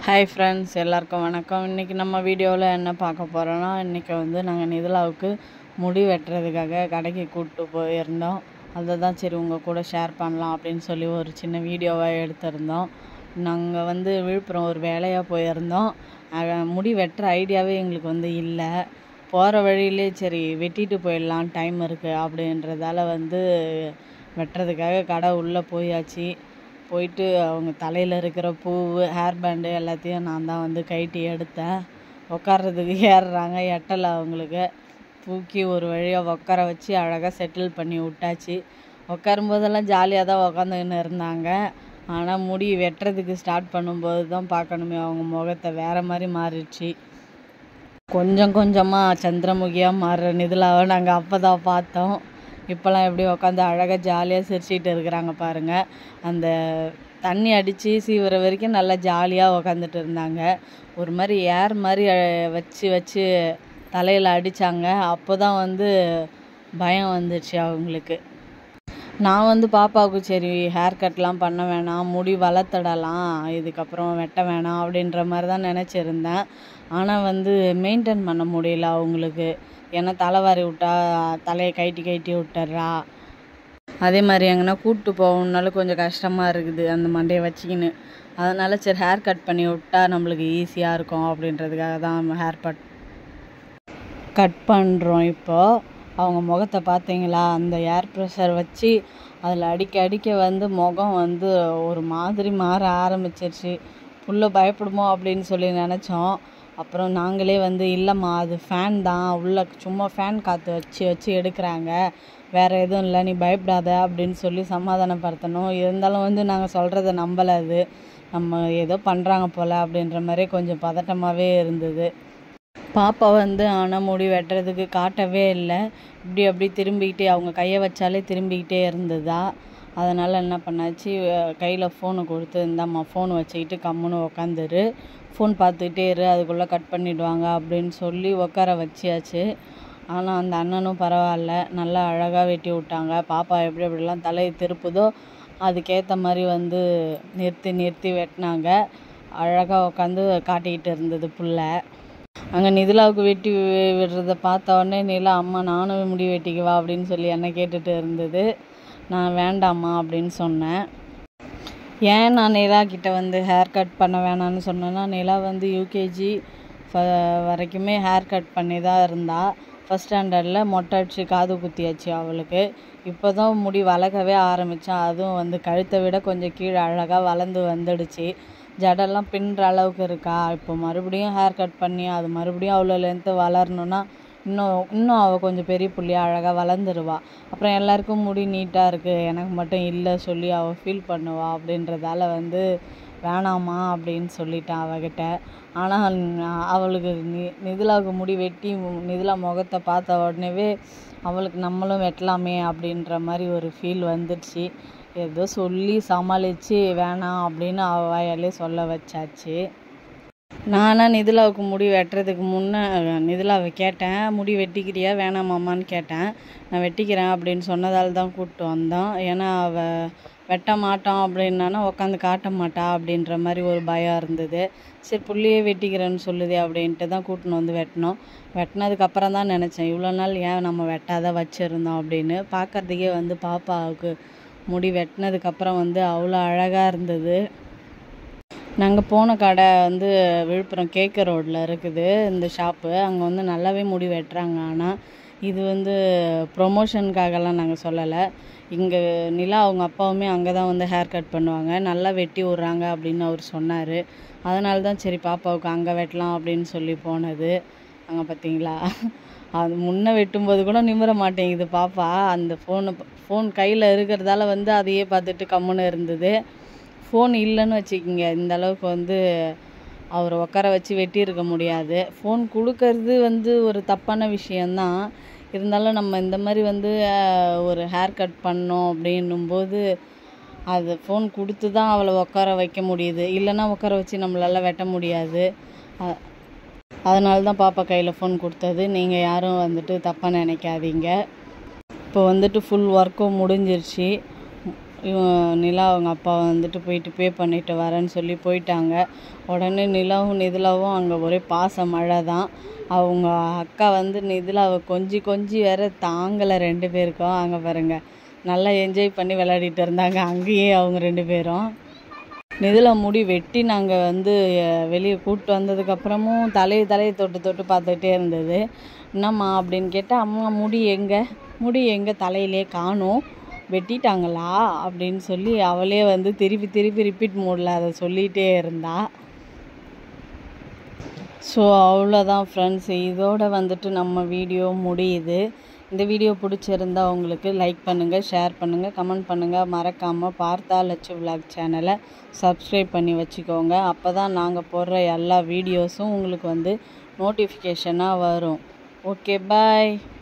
hi friends எல்லாருக்கும் வணக்கம் இன்றைக்கி நம்ம வீடியோவில் என்ன பார்க்க போகிறோன்னா இன்றைக்கி வந்து நாங்கள் நிதிலாவுக்கு முடி வெட்டுறதுக்காக கடைக்கு கூப்பிட்டு போயிருந்தோம் அதை தான் சரி உங்கள் கூட ஷேர் பண்ணலாம் அப்படின்னு சொல்லி ஒரு சின்ன வீடியோவாக எடுத்திருந்தோம் நாங்கள் வந்து விழுப்புரம் ஒரு வேலையாக போயிருந்தோம் அஹ் முடி வெட்டுற ஐடியாவே எங்களுக்கு வந்து இல்லை போகிற வழியிலே சரி வெட்டிட்டு போயிடலாம் டைம் இருக்குது அப்படின்றதால வந்து வெட்டுறதுக்காக கடை உள்ளே போயாச்சு போயிட்டு அவங்க தலையில் இருக்கிற பூ ஹேர் பேண்டு எல்லாத்தையும் நான் தான் வந்து கைட்டி எடுத்தேன் உட்கார்றதுக்கு ஏறுறாங்க எட்டலை அவங்களுக்கு தூக்கி ஒரு வழியாக உட்கார வச்சு அழகாக செட்டில் பண்ணி விட்டாச்சு உட்காரும்போதெல்லாம் ஜாலியாக தான் உக்காந்துக்கின்னு இருந்தாங்க ஆனால் முடி வெட்டுறதுக்கு ஸ்டார்ட் பண்ணும்போது தான் பார்க்கணுமே அவங்க முகத்தை வேறு மாதிரி மாறிடுச்சு கொஞ்சம் கொஞ்சமாக சந்திரமுகியாக மாறுற நிதிலாவை நாங்கள் அப்போ தான் பார்த்தோம் இப்போல்லாம் எப்படி உட்காந்து அழகாக ஜாலியாக சிரிச்சிட்டு இருக்கிறாங்க பாருங்கள் அந்த தண்ணி அடித்து சீவுற வரைக்கும் நல்லா ஜாலியாக உக்காந்துட்டு இருந்தாங்க ஒரு மாதிரி ஏர் மாதிரி அஹ், வச்சு வச்சு தலையில் அடித்தாங்க அப்போ தான் வந்து பயம் வந்துடுச்சு அவங்களுக்கு நான் வந்து பாப்பாவுக்கு சரி ஹேர் கட்லாம் பண்ண வேணாம் முடி வளர்த்துடலாம் இதுக்கப்புறம் வெட்ட வேணாம் அப்படின்ற மாதிரி தான் நினச்சிருந்தேன் ஆனால் வந்து மெயின்டைன் பண்ண முடியல அவங்களுக்கு ஏன்னா தலைவாரி விட்டா தலையை கைட்டி கைட்டி விட்டுறா அதே மாதிரி எங்கன்னா கூப்பிட்டு போகணுன்னாலும் கொஞ்சம் கஷ்டமாக இருக்குது அந்த மண்டையை வச்சுக்கின்னு அதனால சரி ஹேர் கட் பண்ணி விட்டா நம்மளுக்கு ஈஸியாக இருக்கும் அப்படின்றதுக்காக தான் ஹேர் கட் கட் பண்ணுறோம் இப்போது அவங்க முகத்தை பார்த்தீங்களா அந்த ஏர் ப்ரெஷர் வச்சு அதில் அடிக்க அடிக்க வந்து முகம் வந்து ஒரு மாதிரி மாற ஆரம்பிச்சிருச்சு புள்ள பயப்படுமோ அப்படின்னு சொல்லி நினச்சோம் அப்புறம் நாங்களே வந்து இல்லைம்மா அது ஃபேன் தான் உள்ள சும்மா ஃபேன் காற்று வச்சு வச்சு எடுக்கிறாங்க வேறு எதுவும் இல்லை நீ பயப்படாத அப்படின்னு சொல்லி சமாதானப்படுத்தணும் இருந்தாலும் வந்து நாங்கள் சொல்கிறத நம்பலை அது நம்ம ஏதோ பண்ணுறாங்க போல் அப்படின்ற மாதிரி கொஞ்சம் பதட்டமாகவே இருந்தது பாப்பா வந்து ஆனால் முடி வெட்டுறதுக்கு காட்டவே இல்லை இப்படி அப்படி திரும்பிக்கிட்டே அவங்க கையை வச்சாலே திரும்பிக்கிட்டே இருந்ததா அதனால் என்ன பண்ணாச்சு கையில் ஃபோனை கொடுத்து இந்தாம்மா ஃபோன் வச்சுக்கிட்டு கம்முன்னு உக்காந்துரு ஃபோன் பார்த்துக்கிட்டே இரு அதுக்குள்ளே கட் பண்ணிடுவாங்க அப்படின்னு சொல்லி உட்கார வச்சியாச்சு ஆனால் அந்த அண்ணனும் பரவாயில்ல நல்லா அழகாக வெட்டி விட்டாங்க பாப்பா எப்படி எப்படிலாம் தலையை திருப்புதோ அதுக்கேற்ற மாதிரி வந்து நிறுத்தி நிறுத்தி வெட்டினாங்க அழகாக உட்காந்து காட்டிக்கிட்டு இருந்தது புள்ள அங்கே நிதிலாவுக்கு வெட்டி வி- விடுறத பார்த்த உடனே நிலா அம்மா நானும் முடி வெட்டிக்குவா அப்படின்னு சொல்லி என்ன கேட்டுட்டு இருந்தது நான் வேண்டாம்மா அப்படின்னு சொன்னேன் ஏன் நான் நிலா கிட்ட வந்து ஹேர் கட் பண்ண வேணாம்னு சொன்னேன்னா நிலா வந்து யூகேஜி வரைக்குமே ஹேர் கட் பண்ணி தான் இருந்தா ஃபஸ்ட் ஸ்டாண்டர்டில் மொட்டை அடிச்சு காது குத்தியாச்சு அவளுக்கு இப்போ தான் முடி வளர்க்கவே ஆரம்பித்தா அதுவும் வந்து கழுத்தை விட கொஞ்சம் கீழே அழகாக வளர்ந்து வந்துடுச்சு ஜடெல்லாம் பின்னுற அளவுக்கு இருக்கா இப்போ மறுபடியும் ஹேர் கட் பண்ணி அது மறுபடியும் அவ்வளோ லென்த்து வளரணுன்னா இன்னும் இன்னும் அவள் கொஞ்சம் பெரிய புள்ளியா அழகாக வளர்ந்துருவா அப்புறம் எல்லாருக்கும் முடி நீட்டாக இருக்குது எனக்கு மட்டும் இல்லை சொல்லி அவள் ஃபீல் பண்ணுவா அப்படின்றதால வந்து வேணாமா அப்படின்னு சொல்லிட்டான் அவகிட்ட ஆனால் நான் அவளுக்கு நி நிதிலாவுக்கு முடி வெட்டி மு- நிதிலா முகத்தை பார்த்த உடனேவே அவளுக்கு நம்மளும் வெட்டலாமே அப்படின்ற மாதிரி ஒரு ஃபீல் வந்துடுச்சு ஏதோ சொல்லி சமாளித்து வேணாம் அப்படின்னு அவ வாயாலே சொல்ல வச்சாச்சு நானா நிதிலாவுக்கு முடி வெட்டுறதுக்கு முன்னே நிதிலாவை கேட்டேன் முடி வெட்டிக்கிறியா வேணாமாம்மான்னு கேட்டேன் நான் வெட்டிக்கிறேன் அப்படின்னு சொன்னதால் தான் கூப்பிட்டு வந்தோம் ஏன்னா அவள் வெட்ட மாட்டோம் அப்படின்னானா உட்காந்து காட்ட மாட்டா அப்படின்ற மாதிரி ஒரு பயம் இருந்தது சரி புள்ளையே வெட்டிக்கிறேன்னு சொல்லுதே அப்படின்ட்டு தான் கூட்டின்னு வந்து வெட்டினோம் வெட்டினதுக்கு அப்புறம் தான் நினச்சேன் இவ்வளோ நாள் ஏன் நம்ம வெட்டாத வச்சுருந்தோம் அப்படின்னு பார்க்கறதுக்கே வந்து பாப்பாவுக்கு முடி வெட்டினதுக்கப்புறம் வந்து அவ்வளோ அழகாக இருந்தது நாங்கள் போன கடை வந்து விழுப்புரம் கேக்க ரோட்டில் இருக்குது இந்த ஷாப்பு அங்கே வந்து நல்லாவே முடி வெட்டுறாங்க ஆனால் இது வந்து ப்ரொமோஷனுக்காகலாம் நாங்கள் சொல்லலை இங்கே நிலா அவங்க அப்பாவுமே அங்கே தான் வந்து ஹேர் கட் பண்ணுவாங்க நல்லா வெட்டி விட்றாங்க அப்படின்னு அவர் சொன்னார் அதனால தான் சரி பாப்பாவுக்கு அங்கே வெட்டலாம் அப்படின்னு சொல்லி போனது அங்கே பார்த்தீங்களா அது முன்ன வெட்டும்போது கூட நிமிர மாட்டேங்குது பாப்பா அந்த ஃபோனை ஃபோன் கையில் இருக்கிறதால வந்து அதையே பார்த்துட்டு கம்முன்னு இருந்தது ஃபோன் இல்லைன்னு வச்சுக்கிங்க இந்த அளவுக்கு வந்து அவரை உட்கார வச்சு வெட்டியிருக்க முடியாது ஃபோன் கொடுக்கறது வந்து ஒரு தப்பான விஷயந்தான் இருந்தாலும் நம்ம இந்த மாதிரி வந்து அஹ், ஒரு ஹேர் கட் பண்ணோம் அப்படின்னும்போது அது ஃபோன் கொடுத்து தான் அவளை உட்கார வைக்க முடியுது இல்லைன்னா உட்கார வச்சு நம்மளால வெட்ட முடியாது அ- அதனால தான் பாப்பா கையில் ஃபோன் கொடுத்தது நீங்கள் யாரும் வந்துட்டு தப்பாக நினைக்காதீங்க இப்போ வந்துட்டு ஃபுல் ஒர்க்கும் முடிஞ்சிருச்சு இவன் நிலா அவங்க அப்பா வந்துட்டு போயிட்டு பே பண்ணிட்டு வரேன்னு சொல்லி போயிட்டாங்க உடனே நிலாவும் நிதிலாவும் அங்கே ஒரே பாச மழை தான் அவங்க அக்கா வந்து நிதிலாவை கொஞ்சி கொஞ்சி வேற தாங்கலை ரெண்டு பேருக்கும் அங்கே பாருங்க நல்லா என்ஜாய் பண்ணி விளையாடிட்டு இருந்தாங்க அங்கேயே அவங்க ரெண்டு பேரும் நிதில முடி வெட்டி நாங்கள் வந்து வெளியே கூப்பிட்டு வந்ததுக்கப்புறமும் தலையை தலையை தொட்டு தொட்டு பார்த்துக்கிட்டே இருந்தது என்னம்மா அப்படின்னு கேட்டால் அம்மா முடி எங்கே முடி எங்கே தலையிலே காணும் வெட்டிட்டாங்களா அப்படின்னு சொல்லி அவளே வந்து திருப்பி திருப்பி ரிப்பீட் மோடில் அதை சொல்லிகிட்டே இருந்தா ஸோ அவ்வளோதான் ஃப்ரெண்ட்ஸ் இதோட வந்துட்டு நம்ம வீடியோ முடியுது இந்த வீடியோ பிடிச்சிருந்தா உங்களுக்கு லைக் பண்ணுங்கள் ஷேர் பண்ணுங்கள் கமெண்ட் பண்ணுங்கள் மறக்காமல் பார்த்தா லட்சு விலாக் சேனலை சப்ஸ்கிரைப் பண்ணி வச்சுக்கோங்க அப்போ தான் நாங்கள் போடுற எல்லா வீடியோஸும் உங்களுக்கு வந்து நோட்டிஃபிகேஷனாக வரும் ஓகே பாய்